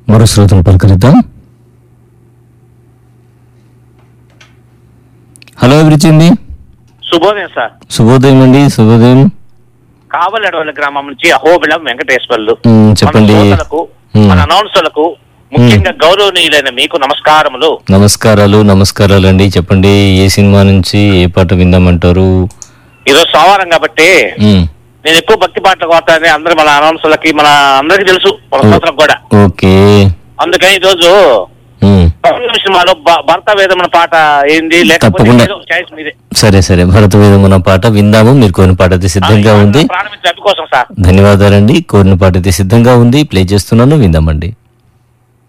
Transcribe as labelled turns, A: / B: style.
A: మరో శ్రోతలు పలకరిద్దాం హలో ఎవరిచింది
B: శుభోదయం సార్
A: శుభోదయం అండి శుభోదయం
B: కావలి అడవుల గ్రామం నుంచి అహోబిళం వెంకటేశ్వర్లు
A: మ్, చెప్పండి.
B: మన శ్రోతలకు,
A: మ్.
B: మన అనౌన్సర్లకు ముఖ్యంగా గౌరవనీయులైన మీకు నమస్కారములు
A: నమస్కారాలు నమస్కారాలు అండి చెప్పండి ఏ సినిమా నుంచి ఏ పాట విందామంటారు
B: ఈరోజు సోమవారం కాబట్టి
A: మ్,
B: నేను ఎక్కువ భక్తి పాటలు కోరుతానని అందరు మన అనౌన్సర్లకి మన అందరికి తెలుసు మన శ్రోతలకు కూడా
A: ఓకే
B: అందుకని ఈ రోజు
A: మ్,
B: పౌర్ణమి సినిమాలో భ- భర్త వేదమైన పాట ఏంది లేకపోతే
A: తప్పకుండా.
B: ఏదో చాయిస్ మీదే
A: సరే సరే భరత వేదమున పాట విందాము మీరు కోరిన పాట అయితే సిద్ధంగా ఉంది
B: ప్రారంభించే అభి కోసం సార్
A: ధన్యవాదాలండి కోరిన పాట అయితే సిద్ధంగా ఉంది ప్లే చేస్తున్నాను విందామండి